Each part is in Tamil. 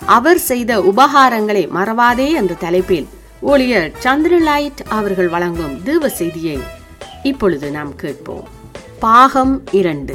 அவர் செய்த உபகாரங்களை மறவாதே என்ற தலைப்பில் ஊழியர் சந்திரலைட் அவர்கள் வழங்கும் தீவ செய்தியை இப்பொழுது நாம் கேட்போம் பாகம் இரண்டு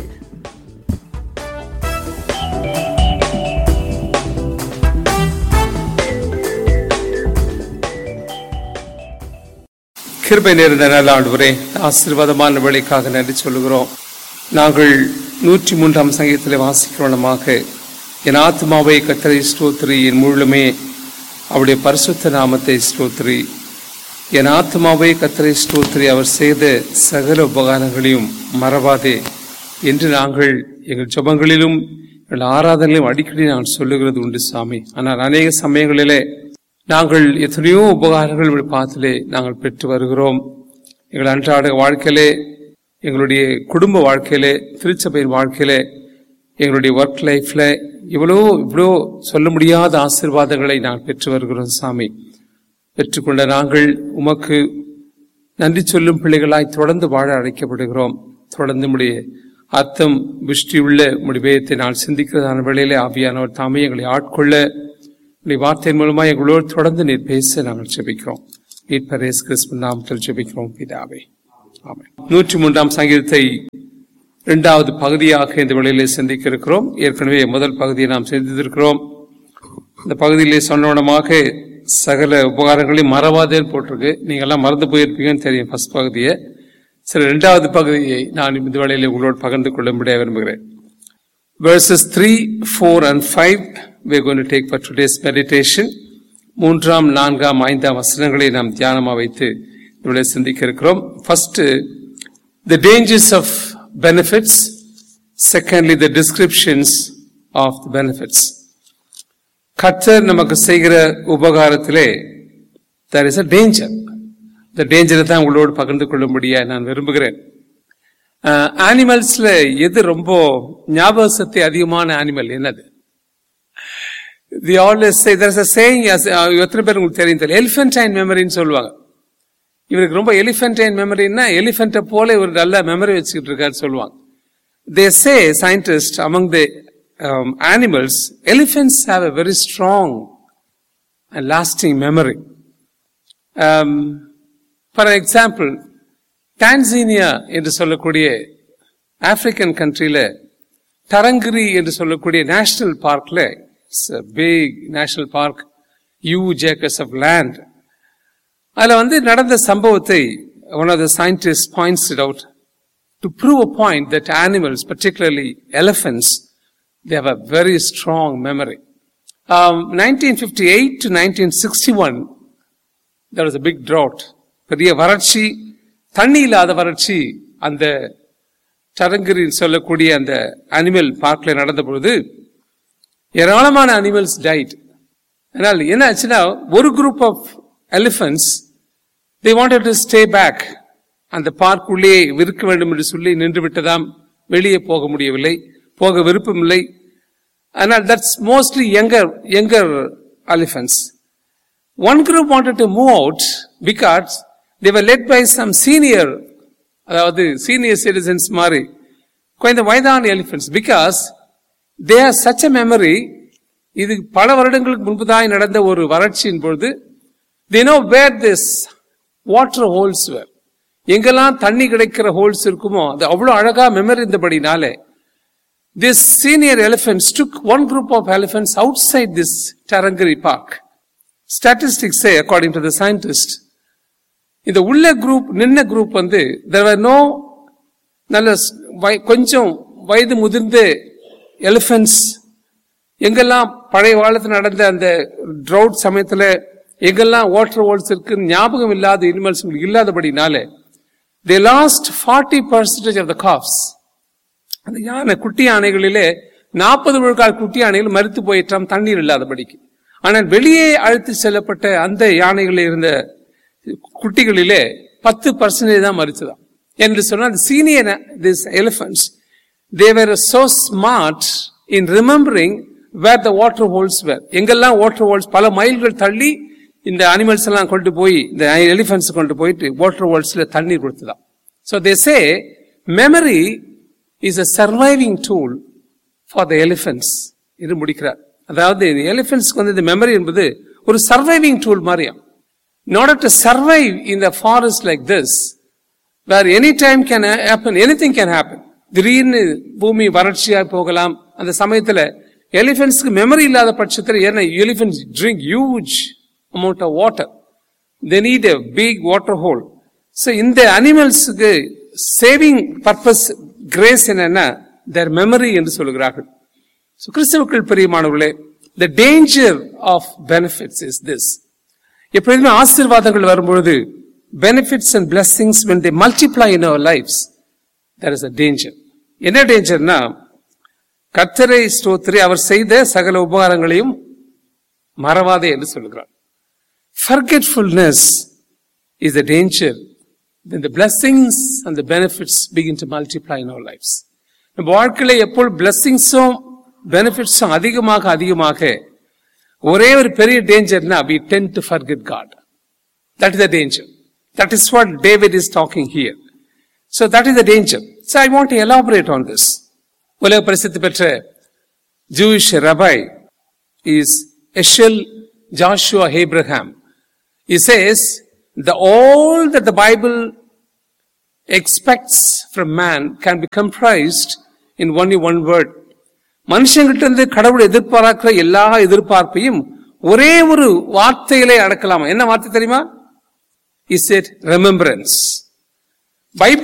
கிருபை நேர்ந்த நல்ல ஆண்டவரே ஆசீர்வாதமான வேலைக்காக நன்றி சொல்லுகிறோம் நாங்கள் நூற்றி மூன்றாம் சங்கீதத்தில் வாசிக்கிறோமாக என் ஆத்மாவை கத்தரை ஸ்தோத்திரி என் முழுமே அவருடைய பரிசுத்த நாமத்தை ஸ்தோத்திரி என் ஆத்மாவை கத்தரை ஸ்தோத்திரி அவர் செய்த சகல உபகாரங்களையும் மறவாதே என்று நாங்கள் எங்கள் ஜபங்களிலும் எங்கள் ஆராதனையிலும் அடிக்கடி நான் சொல்லுகிறது உண்டு சாமி ஆனால் அநேக சமயங்களிலே நாங்கள் எத்தனையோ உபகாரங்கள் பாத்திலே நாங்கள் பெற்று வருகிறோம் எங்கள் அன்றாட வாழ்க்கையிலே எங்களுடைய குடும்ப வாழ்க்கையிலே திருச்சபையின் வாழ்க்கையிலே எங்களுடைய ஒர்க் லைஃப்ல இவ்வளோ இவ்வளோ சொல்ல முடியாத ஆசீர்வாதங்களை நாங்கள் பெற்று வருகிறோம் சாமி பெற்றுக்கொண்ட நாங்கள் உமக்கு நன்றி சொல்லும் பிள்ளைகளாய் தொடர்ந்து வாழ அழைக்கப்படுகிறோம் தொடர்ந்து முடிய அர்த்தம் விஷ்டியுள்ள முடிவேயத்தை நான் சிந்திக்கிறதான வேளையிலே ஆவியானவர் தாமே எங்களை ஆட்கொள்ள உடைய வார்த்தையின் மூலமா எங்களோடு தொடர்ந்து நீர் பேச நாங்கள் ஜெபிக்கிறோம் மீட்பர் இயேசு கிறிஸ்து நாமத்தில் ஜெபிக்கிறோம் பிதாவே ஆமென் நூற்றி மூன்றாம் சங்கீதத்தை இரண்டாவது பகுதியாக இந்த வேளையிலே சிந்திக்க இருக்கிறோம் ஏற்கனவே முதல் பகுதியை நாம் சிந்தித்திருக்கிறோம் இந்த பகுதியிலே சொன்னவனமாக சகல உபகாரங்களையும் மறவாதேன்னு போட்டிருக்கு நீங்க எல்லாம் மறந்து போயிருப்பீங்கன்னு தெரியும் ஃபர்ஸ்ட் பகுதியை சரி இரண்டாவது பகுதியை நான் இந்த வேளையிலே உங்களோடு பகிர்ந்து கொள்ளும்படியாக விரும்புகிறேன் verses 3, 4 and 5 we're going to take for today's meditation. மூன்றாம் நான்காம் ஐந்தாம் வசனங்களை நாம் தியானமாக வைத்து இவளை சிந்திக்க இருக்கிறோம் first the dangers of benefits secondly the descriptions of the benefits கர்த்தர் நமக்கு செய்கிற உபகாரத்திலே there is a danger இந்த டேஞ்சரை தான் உங்களோடு பகிர்ந்து கொள்ளும்படியா நான் விரும்புகிறேன் ஆனிமல்ஸ்ல எது ரொம்ப ஞாபக சக்தி அதிகமான ஆனிமல் என்னது the always say there's a saying as uh, எத்தனை பேர் உங்களுக்கு தெரியும் தெரியல எலிஃபென்டைன் மெமரின்னு சொல்லுவாங்க இவருக்கு ரொம்ப எலிஃபென்டைன் மெமரின்னா எலிஃபென்ட்டை போல இவர் நல்ல மெமரி வச்சுக்கிட்டு இருக்காரு சொல்லுவாங்க they say scientist among the animals elephants have a very strong and lasting memory um, for example Tanzania என்று சொல்லக்கூடிய ஆப்பிரிக்கன் கண்ட்ரியில தரங்கிரி என்று சொல்லக்கூடிய நேஷனல் பார்க்ல big national park huge acres of land அதுல வந்து நடந்த சம்பவத்தை one of the scientist points it out to prove a point that animals particularly elephants they have a very strong memory nineteen fifty eight to nineteen sixty one there was a big drought பெரிய வறட்சி தண்ணி இல்லாத வறட்சி அந்த தரங்கிரில் சொல்லக்கூடிய அந்த அனிமல் பார்க்ல நடந்த பொழுது ஏராளமான அனிமல்ஸ் டைட் அதனால் என்ன ஆச்சுன்னா ஒரு group of elephants they wanted to stay back அந்த பார்க் உள்ளே இருக்க வேண்டும் என்று சொல்லி நின்று விட்டதாம் வெளியே போக முடியவில்லை போக விருப்பமில்லை ஆனால் that's mostly younger younger elephants One group wanted to move out because they were led by some senior, அதாவது senior citizens மாதிரி கொஞ்சம் வயதான elephants because they are such a memory இது பல வருடங்களுக்கு முன்புதான் நடந்த ஒரு வறட்சியின் பொழுது they know where this water holes where எங்கெல்லாம் தண்ணி கிடைக்கிற ஹோல்ஸ் இருக்குமோ அது அவ்வளவு அழகா மெமரி இருந்தபடினாலே this senior elephants took one group of elephants outside this Tarangire park statistics say according to the scientist இந்த உள்ள குரூப் நின்ன குரூப் வந்து there were no நல்ல வய- கொஞ்சம் வயது முதிர்ந்த எலிபென்ட்ஸ் எங்கெல்லாம் பழைய காலத்தில் நடந்த அந்த ட்ரவுட் சமயத்துல எங்கெல்லாம் வாட்டர் ஹோல்ஸ் இருக்கு ஞாபகம் இல்லாத அனிமல்ஸ் இல்லாதபடினாலே they lost 40 percentage of the calves அந்த யானை குட்டி யானைகளிலே நாற்பது விழுக்கால் குட்டி யானைகள் மரித்து போயிட்டாம் தண்ணீர் இல்லாதபடிக்கு ஆனால் வெளியே அழைத்து செல்லப்பட்ட அந்த யானைகளில் இருந்த குட்டிகளிலே பத்து பர்சன்டேஜ் தான் மறிச்சதாம் என்று சொன்னால் senior this elephants they were so smart in remembering where the water holes where எங்கெல்லாம் வாட்டர் ஹோல்ஸ் பல மைல்கள் தள்ளி இந்த அனிமல்ஸ் எல்லாம் கொண்டு போய் இந்த எலிபென்ட்ஸ் கொண்டு போயிட்டு வாட்டர் ஹோல்ஸ்ல தண்ணீர் கொடுத்துதான் so they say memory is a surviving tool for the elephants இது முடிக்கிறார் அதாவது இந்த எலிபென்ட்ஸ்க்கு வந்து இந்த மெமரி என்பது ஒரு சர்வைவிங் டூல் மாதிரியா in order to survive in the forest like this where any time can happen anything can happen திடீர்னு பூமி வறட்சியா போகலாம் அந்த சமயத்துல எலிபென்ட்ஸ்க்கு மெமரி இல்லாத பட்சத்தில் ஏன்னா elephants drink huge amount of water they need a big water hole so இந்த அனிமல்ஸுக்கு சேவிங் பர்பஸ் கிரேஸ் என்னன்னா தேர் மெமரி என்று சொல்கிறார்கள் ஸோ கிறிஸ்தவுக்கள் பெரியமானவர்களே the danger of benefits is this எப்பொழுதுமே ஆசீர்வாதங்கள் வரும்பொழுது benefits and blessings when they multiply in our lives there is a danger என்ன டேஞ்சர்னா கத்தரை ஸ்தோத்திரி அவர் செய்த சகல உபகாரங்களையும் மறவாதே என்று சொல்கிறார் forgetfulness is the danger when the blessings and the benefits begin to multiply in our lives நம்ம வாழ்க்கையில எப்போ பிளெஸிங்ஸும் பெனிஃபிட்ஸும் அதிகமாக அதிகமாக ஒரே ஒரு பெரிய டேஞ்சர்னா we tend to forget God that is the danger that is what David is talking here so that is the danger so I want to elaborate on this உலக பிரசித்தி பெற்ற Jewish rabbi is Eshel Joshua Abraham he says the all that the Bible expects from man can be comprised in only one word மனுஷங்கிட்ட இருந்து கடவுள் எதிர்பார்க்கிற எல்லா எதிர்பார்ப்பையும் ஒரே ஒரு வார்த்தையிலே அடக்கலாமா என்ன வார்த்தை தெரியுமா இஸ் இட் ரெமெம்பரன்ஸ் பைபிள்